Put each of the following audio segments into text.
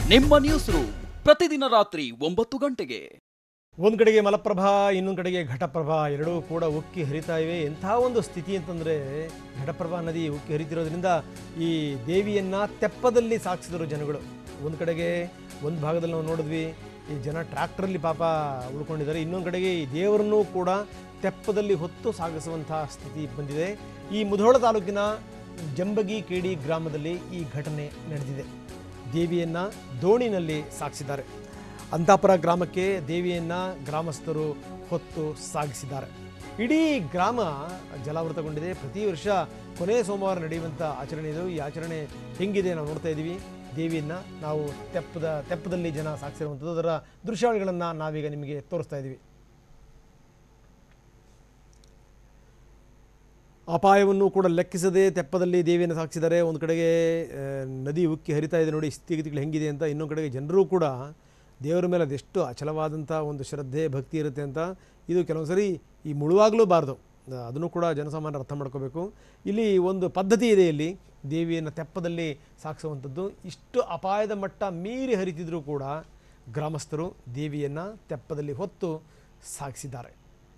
ನಿಮ್ಮ news room ಪ್ರತಿದಿನ ರಾತ್ರಿ ಒಂಬತ್ತು ಗಂಟೆಗೆ ಒಂದು ಕಡೆಗೆ ಮಲಪ್ರಭಾ ಇನ್ನೊಂದು ಕಡೆಗೆ ಘಟಪ್ರಭಾ ಎರಡೂ ಕೂಡ ಉಕ್ಕಿ ಹರಿತಾ ಇವೆ ಎಂಥ ಒಂದು ಸ್ಥಿತಿ ಅಂತಂದರೆ ಘಟಪ್ರಭಾ ನದಿ ಉಕ್ಕಿ ಹರಿತಿರೋದ್ರಿಂದ ಈ ದೇವಿಯನ್ನು ತೆಪ್ಪದಲ್ಲಿ ಸಾಗಿಸಿದರು ಜನಗಳು ಒಂದು ಕಡೆಗೆ ಒಂದು ಭಾಗದಲ್ಲಿ ನಾವು ನೋಡಿದ್ವಿ ಈ ಜನ ಟ್ರ್ಯಾಕ್ಟ್ರಲ್ಲಿ ಪಾಪ ಉಳ್ಕೊಂಡಿದ್ದಾರೆ ಇನ್ನೊಂದು ಕಡೆಗೆ ಈ ದೇವರನ್ನೂ ಕೂಡ ತೆಪ್ಪದಲ್ಲಿ ಹೊತ್ತು ಸಾಗಿಸುವಂಥ ಸ್ಥಿತಿ ಬಂದಿದೆ ಈ ಮುಧೋಳ ತಾಲೂಕಿನ ಜಂಬಗಿ ಕೇಡಿ ಗ್ರಾಮದಲ್ಲಿ ಈ ಘಟನೆ ನಡೆದಿದೆ ದೇವಿಯನ್ನು ದೋಣಿನಲ್ಲಿ ಸಾಗಿಸಿದ್ದಾರೆ ಅಂತಾಪುರ ಗ್ರಾಮಕ್ಕೆ ದೇವಿಯನ್ನು ಗ್ರಾಮಸ್ಥರು ಹೊತ್ತು ಸಾಗಿಸಿದ್ದಾರೆ ಇಡೀ ಗ್ರಾಮ ಜಲಾವೃತಗೊಂಡಿದೆ ಪ್ರತಿ ವರ್ಷ ಕೊನೆ ಸೋಮವಾರ ನಡೆಯುವಂಥ ಆಚರಣೆ ಇದು ಈ ಆಚರಣೆ ಹೆಂಗಿದೆ ನಾವು ನೋಡ್ತಾ ಇದ್ದೀವಿ ದೇವಿಯನ್ನು ನಾವು ತೆಪ್ಪದ ತೆಪ್ಪದಲ್ಲಿ ಜನ ಸಾಗಿಸಿರುವಂಥದ್ದು ಅದರ ದೃಶ್ಯಾವಳಿಗಳನ್ನು ನಾವೀಗ ನಿಮಗೆ ತೋರಿಸ್ತಾ ಇದ್ದೀವಿ ಅಪಾಯವನ್ನು ಕೂಡ ಲೆಕ್ಕಿಸದೆ ತೆಪ್ಪದಲ್ಲಿ ದೇವಿಯನ್ನು ಸಾಗಿಸಿದ್ದಾರೆ ಒಂದು ಕಡೆಗೆ ಆ, ನದಿ ಉಕ್ಕಿ ಹರಿತಾ ಇದೆ ನೋಡಿ ಸ್ಥಿತಿಗತಿಗಳು ಹೆಂಗಿದೆ ಅಂತ ಇನ್ನೊಂದು ಕಡೆಗೆ ಜನರು ಕೂಡ ದೇವರ ಮೇಲೆ ಅದೆಷ್ಟು ಅಚಲವಾದಂಥ ಒಂದು ಶ್ರದ್ಧೆ ಭಕ್ತಿ ಇರುತ್ತೆ ಅಂತ ಇದು ಕೆಲವೊಂದು ಸರಿ ಈ ಮುಳುವಾಗಲೂಬಾರ್ದು ಆ, ಅದನ್ನು ಕೂಡ ಜನಸಾಮಾನ್ಯರು ಅರ್ಥ ಮಾಡ್ಕೋಬೇಕು ಇಲ್ಲಿ ಒಂದು ಪದ್ಧತಿ ಇದೆ ಇಲ್ಲಿ ದೇವಿಯನ್ನು ತೆಪ್ಪದಲ್ಲಿ ಸಾಗಿಸುವಂಥದ್ದು ಇಷ್ಟು ಅಪಾಯದ ಮಟ್ಟ ಮೀರಿ ಹರಿತಿದ್ರೂ ಕೂಡ ಗ್ರಾಮಸ್ಥರು ದೇವಿಯನ್ನು ತೆಪ್ಪದಲ್ಲಿ ಹೊತ್ತು ಸಾಗಿಸಿದ್ದಾರೆ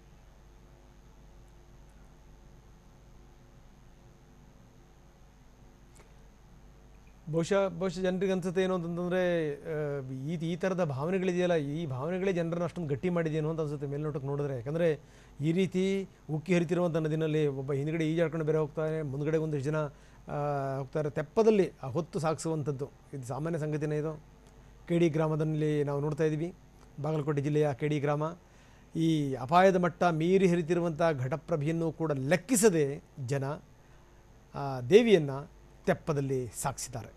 ಬಹುಶಃ ಬಹುಶಃ ಜನರಿಗೆ ಅನ್ಸುತ್ತೆ ಏನು ಅಂತಂತಂದರೆ ಈ ಈ ಥರದ ಭಾವನೆಗಳಿದೆಯಲ್ಲ ಈ ಭಾವನೆಗಳೇ ಜನರನ್ನ ಅಷ್ಟೊಂದು ಗಟ್ಟಿ ಮಾಡಿದೆಯೇನೋ ಅಂತ ಅನ್ಸುತ್ತೆ ಮೇಲ್ನೋಟಕ್ಕೆ ನೋಡಿದ್ರೆ ಯಾಕಂದರೆ ಈ ರೀತಿ ಉಕ್ಕಿ ಹರಿತಿರುವಂಥ ನದಿನಲ್ಲಿ ಒಬ್ಬ ಹಿಂದ್ಗಡೆ ಈಜಾಡ್ಕೊಂಡು ಬೇರೆ ಹೋಗ್ತಾನೆ ಮುಂದ್ಗಡೆ ಒಂದಿಷ್ಟು ಜನ ಆ, ಹೋಗ್ತಾರೆ ತೆಪ್ಪದಲ್ಲಿ ಆ ಹೊತ್ತು ಸಾಗಿಸುವಂಥದ್ದು ಇದು ಸಾಮಾನ್ಯ ಸಂಗತಿನೇ ಇದು ಕೇಡಿ ಗ್ರಾಮದಲ್ಲಿ ನಾವು ನೋಡ್ತಾ ಇದ್ದೀವಿ ಬಾಗಲಕೋಟೆ ಜಿಲ್ಲೆಯ ಕೇಡಿ ಗ್ರಾಮ ಈ ಅಪಾಯದ ಮಟ್ಟ ಮೀರಿ ಹರಿತಿರುವಂಥ ಘಟಪ್ರಭೆಯನ್ನು ಕೂಡ ಲೆಕ್ಕಿಸದೆ ಜನ ಆ ದೇವಿಯನ್ನು ತೆಪ್ಪದಲ್ಲಿ ಸಾಗಿಸಿದ್ದಾರೆ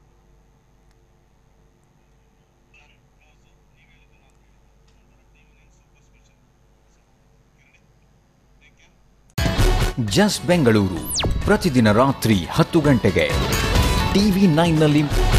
ಜಸ್ಟ್ ಬೆಂಗಳೂರು ಪ್ರತಿದಿನ ರಾತ್ರಿ ಹತ್ತು ಗಂಟೆಗೆ ಟಿವಿ ನೈನ್ನಲ್ಲಿ